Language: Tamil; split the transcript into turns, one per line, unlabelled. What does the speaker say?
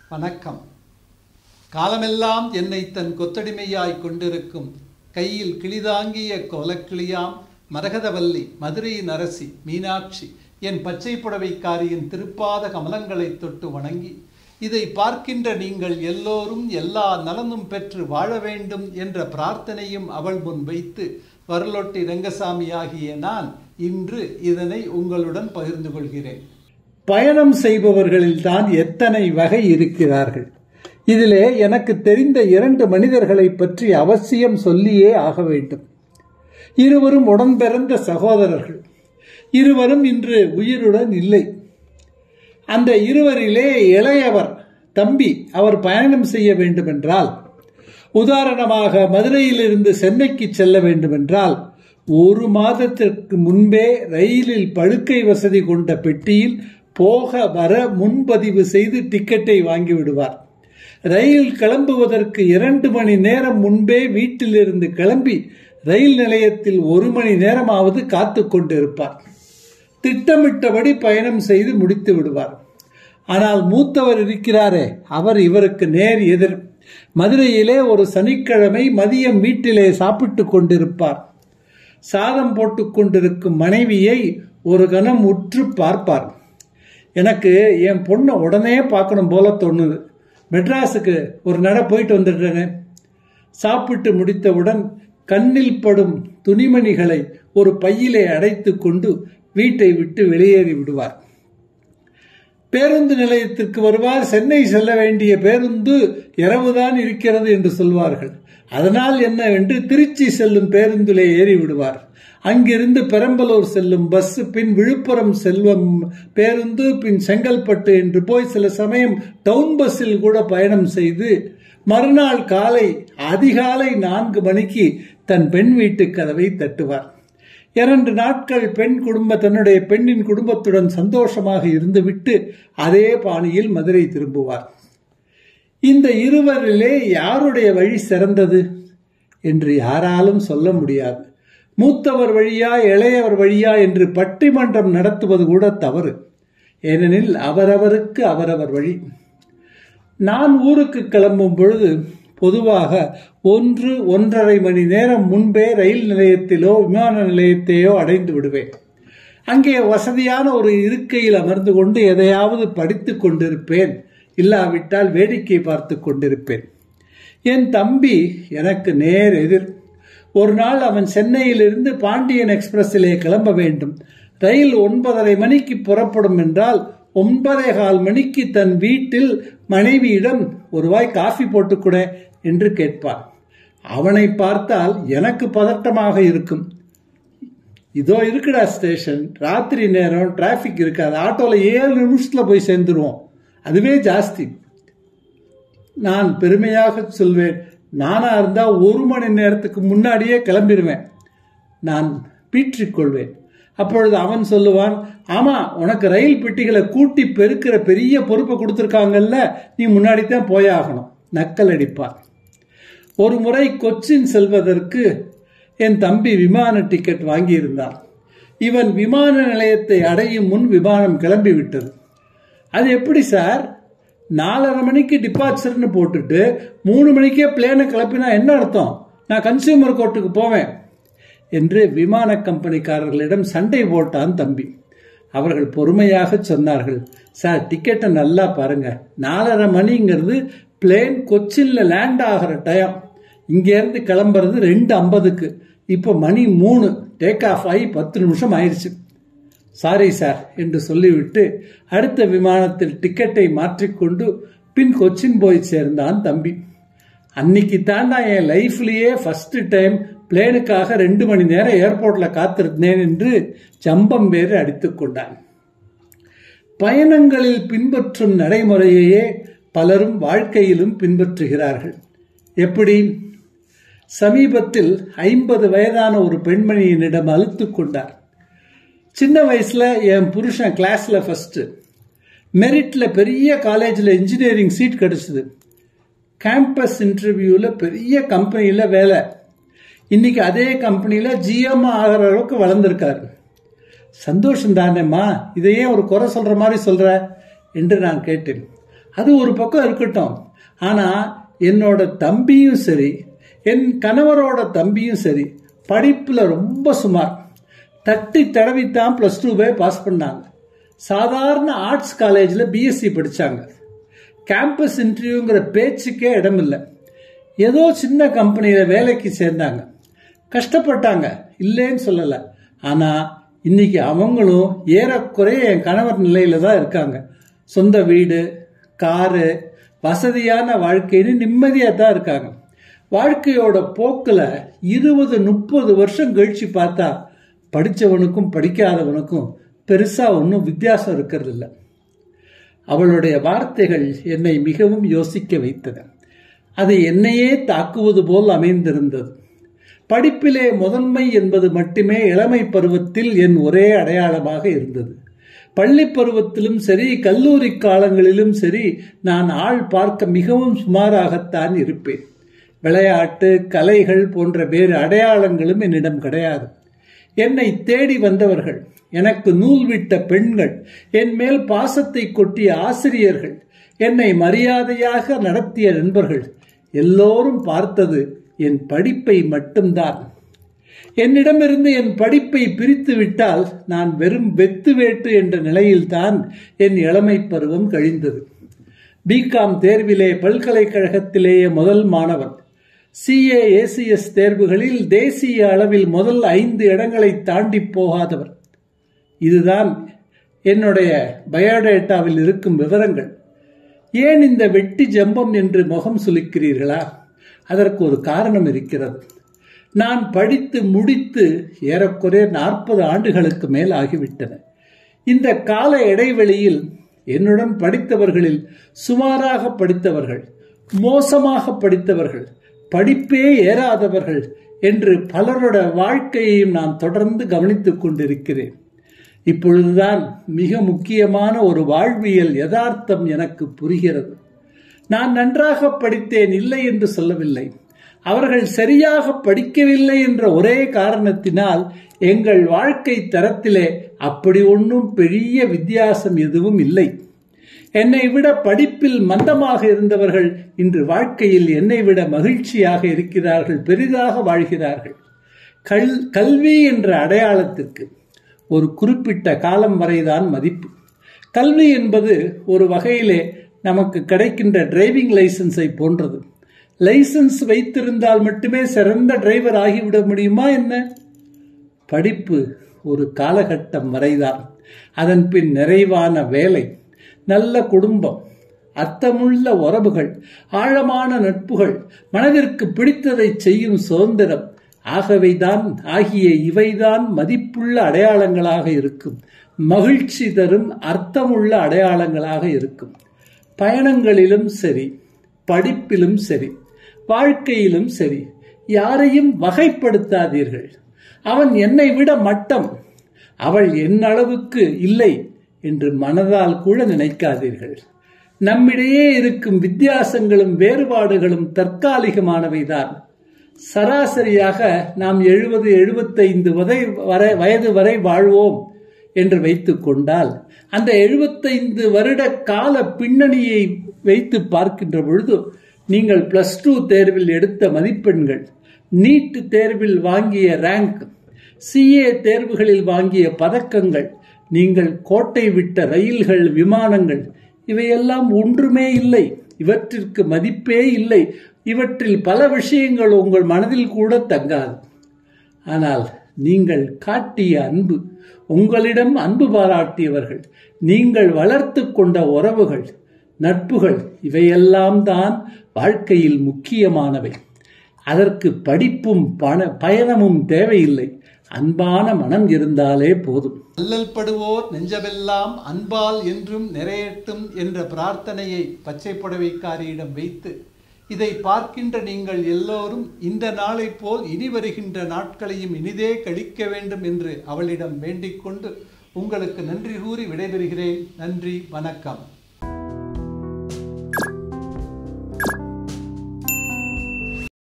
வணக்கம் காலமெல்லாம் என்னை தன் கொத்தடிமையாய் கொண்டிருக்கும் கையில் கிளிதாங்கிய கோலக்கிளியாம் மரகதவல்லி மதுரையின் அரசி மீனாட்சி என் பச்சை புடவைக்காரியின் திருப்பாத கமலங்களைத் தொட்டு வணங்கி இதை பார்க்கின்ற நீங்கள் எல்லோரும் எல்லா நலனும் பெற்று வாழ வேண்டும் என்ற பிரார்த்தனையும் அவள் முன் வைத்து வரலொட்டி ரங்கசாமி ஆகிய நான் இன்று இதனை உங்களுடன் பகிர்ந்து கொள்கிறேன் பயணம் செய்பவர்களில் தான் எத்தனை வகை இருக்கிறார்கள் இதிலே எனக்கு தெரிந்த இரண்டு மனிதர்களை பற்றி அவசியம் சொல்லியே ஆக வேண்டும் இருவரும் உடன்பிறந்த சகோதரர்கள் இருவரும் இன்று உயிருடன் இல்லை அந்த இருவரிலே இளையவர் தம்பி அவர் பயணம் செய்ய வேண்டுமென்றால் உதாரணமாக மதுரையிலிருந்து சென்னைக்கு செல்ல வேண்டுமென்றால் ஒரு மாதத்திற்கு முன்பே ரயிலில் படுக்கை வசதி கொண்ட பெட்டியில் போக வர முன்பதிவு செய்து டிக்கெட்டை வாங்கி விடுவார் ரயில் கிளம்புவதற்கு இரண்டு மணி நேரம் முன்பே வீட்டிலிருந்து கிளம்பி ரயில் நிலையத்தில் ஒரு மணி நேரமாவது காத்து கொண்டிருப்பார் திட்டமிட்டபடி பயணம் செய்து முடித்து விடுவார் ஆனால் மூத்தவர் இருக்கிறாரே அவர் இவருக்கு நேர் எதிர் மதுரையிலே ஒரு சனிக்கிழமை மதியம் வீட்டிலே சாப்பிட்டு கொண்டிருப்பார் சாதம் போட்டு கொண்டிருக்கும் மனைவியை ஒரு கணம் உற்று பார்ப்பார் எனக்கு என் பொண்ணை உடனே பார்க்கணும் போல தோணுது மெட்ராஸுக்கு ஒரு நட போயிட்டு வந்துடுறேனே சாப்பிட்டு முடித்தவுடன் கண்ணில் படும் துணிமணிகளை ஒரு பையிலே அடைத்து கொண்டு வீட்டை விட்டு வெளியேறி விடுவார் பேருந்து நிலையத்திற்கு வருவார் சென்னை செல்ல வேண்டிய பேருந்து இரவுதான் இருக்கிறது என்று சொல்வார்கள் அதனால் என்னவென்று திருச்சி செல்லும் பேருந்திலே ஏறி விடுவார் அங்கிருந்து பெரம்பலூர் செல்லும் பஸ் பின் விழுப்புரம் செல்வம் பேருந்து பின் செங்கல்பட்டு என்று போய் சில சமயம் டவுன் பஸ்ஸில் கூட பயணம் செய்து மறுநாள் காலை அதிகாலை நான்கு மணிக்கு தன் பெண் வீட்டு கதவை தட்டுவார் இரண்டு நாட்கள் பெண் குடும்ப தன்னுடைய பெண்ணின் குடும்பத்துடன் சந்தோஷமாக இருந்துவிட்டு அதே பாணியில் மதுரை திரும்புவார் இந்த இருவரிலே யாருடைய வழி சிறந்தது என்று யாராலும் சொல்ல முடியாது மூத்தவர் வழியா இளையவர் வழியா என்று பட்டிமன்றம் நடத்துவது கூட தவறு ஏனெனில் அவரவருக்கு அவரவர் வழி நான் ஊருக்கு கிளம்பும் பொழுது பொதுவாக ஒன்று ஒன்றரை மணி நேரம் முன்பே ரயில் நிலையத்திலோ விமான நிலையத்தையோ அடைந்து விடுவேன் அங்கே வசதியான ஒரு இருக்கையில் அமர்ந்து கொண்டு எதையாவது படித்து கொண்டிருப்பேன் இல்லாவிட்டால் வேடிக்கை பார்த்து கொண்டிருப்பேன் என் தம்பி எனக்கு நேர் எதிர் ஒரு நாள் அவன் சென்னையிலிருந்து பாண்டியன் எக்ஸ்பிரஸிலே கிளம்ப வேண்டும் ரயில் ஒன்பதரை மணிக்கு புறப்படும் என்றால் ஒன்பதே கால் மணிக்கு தன் வீட்டில் மனைவியிடம் ஒரு வாய் காஃபி போட்டுக்கூட என்று கேட்பான் அவனை பார்த்தால் எனக்கு பதட்டமாக இருக்கும் இதோ இருக்குடா ஸ்டேஷன் ராத்திரி நேரம் டிராஃபிக் இருக்காது ஆட்டோவில் ஏழு நிமிஷத்தில் போய் சேர்ந்துருவோம் அதுவே ஜாஸ்தி நான் பெருமையாக சொல்வேன் நானா இருந்தால் ஒரு மணி நேரத்துக்கு முன்னாடியே கிளம்பிடுவேன் நான் பீற்றிக்கொள்வேன் அப்பொழுது அவன் சொல்லுவான் ஆமா உனக்கு ரயில் பெட்டிகளை கூட்டி பெருக்கிற பெரிய பொறுப்பை கொடுத்துருக்காங்கல்ல நீ முன்னாடி தான் போயாகணும் நக்கல் அடிப்பான் ஒரு முறை கொச்சின் செல்வதற்கு என் தம்பி விமான டிக்கெட் வாங்கியிருந்தான் இவன் விமான நிலையத்தை அடையும் முன் விமானம் கிளம்பி விட்டது அது எப்படி சார் நாலரை மணிக்கு டிபார்ச்சர்னு போட்டுட்டு மூணு மணிக்கே பிளேனை கிளப்பினா என்ன அர்த்தம் நான் கன்சியூமர் கோர்ட்டுக்கு போவேன் என்று விமான கம்பெனிக்காரர்களிடம் சண்டை போட்டான் தம்பி அவர்கள் பொறுமையாக சொன்னார்கள் சார் டிக்கெட்டை நல்லா பாருங்க நாலரை மணிங்கிறது பிளேன் கொச்சின்ல லேண்ட் ஆகிற டைம் இங்கேருந்து கிளம்புறது ரெண்டு ஐம்பதுக்கு இப்போ மணி மூணு டேக் ஆஃப் ஆகி பத்து நிமிஷம் ஆயிடுச்சு சாரி சார் என்று சொல்லிவிட்டு அடுத்த விமானத்தில் டிக்கெட்டை மாற்றிக்கொண்டு பின் கொச்சின் போய் சேர்ந்தான் தம்பி அன்னைக்கு தாண்டா என் லைஃப்லயே ஃபர்ஸ்ட் டைம் பிளேனுக்காக ரெண்டு மணி நேரம் ஏர்போர்ட்ல காத்திருந்தேன் என்று ஜம்பம் வேறு அடித்துக் கொண்டான் பயணங்களில் பின்பற்றும் நடைமுறையையே பலரும் வாழ்க்கையிலும் பின்பற்றுகிறார்கள் எப்படி சமீபத்தில் ஐம்பது வயதான ஒரு பெண்மணியினிடம் அழுத்து கொண்டார் சின்ன வயசுல என் புருஷன் கிளாஸ்ல ஃபர்ஸ்ட் மெரிட்ல பெரிய காலேஜில் இன்ஜினியரிங் சீட் கிடைச்சது கேம்பஸ் இன்டர்வியூவில் பெரிய கம்பெனியில் வேலை இன்னைக்கு அதே கம்பெனியில் ஜிஎம் ஆகிற அளவுக்கு வளர்ந்துருக்காரு சந்தோஷம் தானேம்மா இதையே ஒரு குறை சொல்கிற மாதிரி சொல்கிற என்று நான் கேட்டேன் அது ஒரு பக்கம் இருக்கட்டும் ஆனால் என்னோட தம்பியும் சரி என் கணவரோட தம்பியும் சரி படிப்பில் ரொம்ப சுமார் தட்டி தடவித்தான் ப்ளஸ் டூவே பாஸ் பண்ணாங்க சாதாரண ஆர்ட்ஸ் காலேஜில் பிஎஸ்சி படித்தாங்க கேம்பஸ் இன்டர்வியூங்கிற பேச்சுக்கே இடமில்லை ஏதோ சின்ன கம்பெனியில் வேலைக்கு சேர்ந்தாங்க கஷ்டப்பட்டாங்க இல்லைன்னு சொல்லலை ஆனால் இன்னைக்கு அவங்களும் ஏறக்குறைய என் கணவர் நிலையில தான் இருக்காங்க சொந்த வீடு காரு வசதியான வாழ்க்கைன்னு நிம்மதியாக தான் இருக்காங்க வாழ்க்கையோட போக்கில் இருபது முப்பது வருஷம் கழிச்சு பார்த்தா படித்தவனுக்கும் படிக்காதவனுக்கும் பெருசாக ஒன்றும் வித்தியாசம் இருக்கிறது இல்லை அவளுடைய வார்த்தைகள் என்னை மிகவும் யோசிக்க வைத்தது அது என்னையே தாக்குவது போல் அமைந்திருந்தது படிப்பிலே முதன்மை என்பது மட்டுமே இளமை பருவத்தில் என் ஒரே அடையாளமாக இருந்தது பள்ளி பருவத்திலும் சரி கல்லூரி காலங்களிலும் சரி நான் ஆள் பார்க்க மிகவும் சுமாராகத்தான் இருப்பேன் விளையாட்டு கலைகள் போன்ற வேறு அடையாளங்களும் என்னிடம் கிடையாது என்னை தேடி வந்தவர்கள் எனக்கு நூல் விட்ட பெண்கள் என் மேல் பாசத்தை கொட்டிய ஆசிரியர்கள் என்னை மரியாதையாக நடத்திய நண்பர்கள் எல்லோரும் பார்த்தது என் படிப்பை மட்டும்தான் என்னிடமிருந்து என் படிப்பை பிரித்து விட்டால் நான் வெறும் வெத்து வேட்டு என்ற நிலையில்தான் என் இளமை பருவம் கழிந்தது பிகாம் தேர்விலே பல்கலைக்கழகத்திலேயே முதல் மாணவன் சிஏ ஏசிஎஸ் தேர்வுகளில் தேசிய அளவில் முதல் ஐந்து இடங்களை தாண்டி போகாதவர் இதுதான் என்னுடைய பயோடேட்டாவில் இருக்கும் விவரங்கள் ஏன் இந்த வெட்டி ஜம்பம் என்று முகம் சுளிக்கிறீர்களா அதற்கு ஒரு காரணம் இருக்கிறது நான் படித்து முடித்து ஏறக்குறைய நாற்பது ஆண்டுகளுக்கு மேல் ஆகிவிட்டன இந்த கால இடைவெளியில் என்னுடன் படித்தவர்களில் சுமாராக படித்தவர்கள் மோசமாக படித்தவர்கள் படிப்பே ஏறாதவர்கள் என்று பலரோட வாழ்க்கையையும் நான் தொடர்ந்து கவனித்துக் கொண்டிருக்கிறேன் இப்பொழுதுதான் மிக முக்கியமான ஒரு வாழ்வியல் யதார்த்தம் எனக்கு புரிகிறது நான் நன்றாக படித்தேன் இல்லை என்று சொல்லவில்லை அவர்கள் சரியாக படிக்கவில்லை என்ற ஒரே காரணத்தினால் எங்கள் வாழ்க்கை தரத்திலே அப்படி ஒன்றும் பெரிய வித்தியாசம் எதுவும் இல்லை என்னை விட படிப்பில் மந்தமாக இருந்தவர்கள் இன்று வாழ்க்கையில் என்னை விட மகிழ்ச்சியாக இருக்கிறார்கள் பெரிதாக வாழ்கிறார்கள் கல் கல்வி என்ற அடையாளத்திற்கு ஒரு குறிப்பிட்ட காலம் வரைதான் மதிப்பு கல்வி என்பது ஒரு வகையிலே நமக்கு கிடைக்கின்ற டிரைவிங் லைசன்ஸை போன்றது லைசன்ஸ் வைத்திருந்தால் மட்டுமே சிறந்த டிரைவர் ஆகிவிட முடியுமா என்ன படிப்பு ஒரு காலகட்டம் வரைதான் அதன் பின் நிறைவான வேலை நல்ல குடும்பம் அர்த்தமுள்ள உறவுகள் ஆழமான நட்புகள் மனதிற்கு பிடித்ததை செய்யும் சுதந்திரம் ஆகவைதான் ஆகிய இவைதான் மதிப்புள்ள அடையாளங்களாக இருக்கும் மகிழ்ச்சி தரும் அர்த்தமுள்ள அடையாளங்களாக இருக்கும் பயணங்களிலும் சரி படிப்பிலும் சரி வாழ்க்கையிலும் சரி யாரையும் வகைப்படுத்தாதீர்கள் அவன் என்னை விட மட்டம் அவள் என் அளவுக்கு இல்லை என்று மனதால் கூட நினைக்காதீர்கள் நம்மிடையே இருக்கும் வித்தியாசங்களும் வேறுபாடுகளும் தற்காலிகமானவைதான் சராசரியாக நாம் எழுபது எழுபத்தைந்து வரை வரை வயது வரை வாழ்வோம் என்று வைத்துக் கொண்டால் அந்த எழுபத்தைந்து வருட கால பின்னணியை வைத்து பார்க்கின்ற பொழுது நீங்கள் பிளஸ் டூ தேர்வில் எடுத்த மதிப்பெண்கள் நீட் தேர்வில் வாங்கிய ரேங்க் சிஏ தேர்வுகளில் வாங்கிய பதக்கங்கள் நீங்கள் கோட்டை விட்ட ரயில்கள் விமானங்கள் இவையெல்லாம் ஒன்றுமே இல்லை இவற்றிற்கு மதிப்பே இல்லை இவற்றில் பல விஷயங்கள் உங்கள் மனதில் கூட தங்காது ஆனால் நீங்கள் காட்டிய அன்பு உங்களிடம் அன்பு பாராட்டியவர்கள் நீங்கள் வளர்த்து கொண்ட உறவுகள் நட்புகள் இவையெல்லாம் தான் வாழ்க்கையில் முக்கியமானவை அதற்கு படிப்பும் பண பயணமும் தேவையில்லை அன்பான மனம் இருந்தாலே போதும் அல்லல் படுவோர் நெஞ்சமெல்லாம் அன்பால் என்றும் நிறையட்டும் என்ற பிரார்த்தனையை பச்சை புடவைக்காரியிடம் வைத்து இதை பார்க்கின்ற நீங்கள் எல்லோரும் இந்த நாளை போல் இனி வருகின்ற நாட்களையும் இனிதே கழிக்க வேண்டும் என்று அவளிடம் வேண்டிக் கொண்டு உங்களுக்கு நன்றி கூறி விடைபெறுகிறேன் நன்றி வணக்கம்